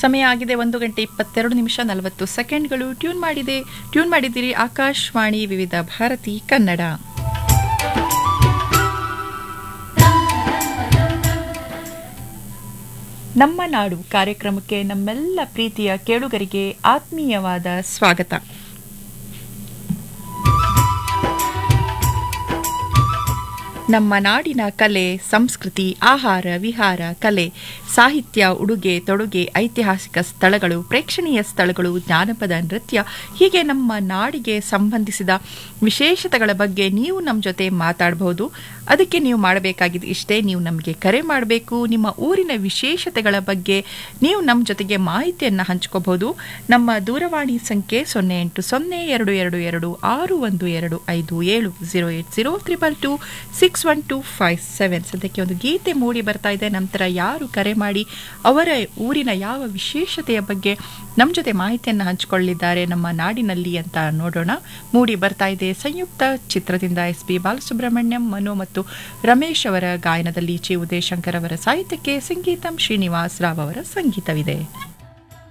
ಸಮಯ ಆಗಿದೆ ಒಂದು ಗಂಟೆ ಇಪ್ಪತ್ತೆರಡು ನಿಮಿಷ ನಲವತ್ತು ಸೆಕೆಂಡ್ಗಳು ಟ್ಯೂನ್ ಮಾಡಿದೆ ಟ್ಯೂನ್ ಮಾಡಿದ್ದೀರಿ ಆಕಾಶವಾಣಿ ವಿವಿಧ ಭಾರತಿ ಕನ್ನಡ ನಮ್ಮ ನಾಡು ಕಾರ್ಯಕ್ರಮಕ್ಕೆ ನಮ್ಮೆಲ್ಲ ಪ್ರೀತಿಯ ಕೇಳುಗರಿಗೆ ಆತ್ಮೀಯವಾದ ಸ್ವಾಗತ ನಮ್ಮ ನಾಡಿನ ಕಲೆ ಸಂಸ್ಕೃತಿ ಆಹಾರ ವಿಹಾರ ಕಲೆ ಸಾಹಿತ್ಯ ಉಡುಗೆ ತೊಡುಗೆ ಐತಿಹಾಸಿಕ ಸ್ಥಳಗಳು ಪ್ರೇಕ್ಷಣೀಯ ಸ್ಥಳಗಳು ಜಾನಪದ ನೃತ್ಯ ಹೀಗೆ ನಮ್ಮ ನಾಡಿಗೆ ಸಂಬಂಧಿಸಿದ ವಿಶೇಷತೆಗಳ ಬಗ್ಗೆ ನೀವು ನಮ್ಮ ಜೊತೆ ಮಾತಾಡಬಹುದು ಅದಕ್ಕೆ ನೀವು ಮಾಡಬೇಕಾಗಿದ್ದು ಇಷ್ಟೇ ನೀವು ನಮಗೆ ಕರೆ ಮಾಡಬೇಕು ನಿಮ್ಮ ಊರಿನ ವಿಶೇಷತೆಗಳ ಬಗ್ಗೆ ನೀವು ನಮ್ಮ ಜೊತೆಗೆ ಮಾಹಿತಿಯನ್ನು ಹಂಚ್ಕೋಬಹುದು ನಮ್ಮ ದೂರವಾಣಿ ಸಂಖ್ಯೆ ಸೊನ್ನೆ ಎಂಟು ಸೊನ್ನೆ ಎರಡು ಎರಡು ಎರಡು ಆರು ಒಂದು ಎರಡು ಐದು ಏಳು zero eight zero triple two six one two five seven ಸದ್ಯಕ್ಕೆ ಒಂದು ಗೀತೆ ಮೂಡಿ ಬರ್ತಾ ಇದೆ ನಂತರ ಯಾರು ಕರೆ ಮಾಡಿ ಅವರ ಊರಿನ ಯಾವ ವಿಶೇಷತೆಯ ಬಗ್ಗೆ ನಮ್ಮ ಜೊತೆ ಮಾಹಿತಿಯನ್ನು ಹಂಚಿಕೊಳ್ಳಿದ್ದಾರೆ ನಮ್ಮ ನಾಡಿನಲ್ಲಿ ಅಂತ ನೋಡೋಣ ಮೂಡಿ ಬರ್ತಾ ಇದೆ ಸಂಯುಕ್ತ ಚಿತ್ರದಿಂದ ಎಸ್ ಪಿ ಬಾಲಸುಬ್ರಹ್ಮಣ್ಯಂ ಮನು ಮತ್ತು ರಮೇಶ್ ಅವರ ಗಾಯನದಲ್ಲಿ ಚಿ ಉದಯಶಂಕರ್ ಅವರ ಸಾಹಿತ್ಯಕ್ಕೆ ಸಂಗೀತಂ ಶ್ರೀನಿವಾಸ್ ರಾವ್ ಅವರ ಸಂಗೀತವಿದೆ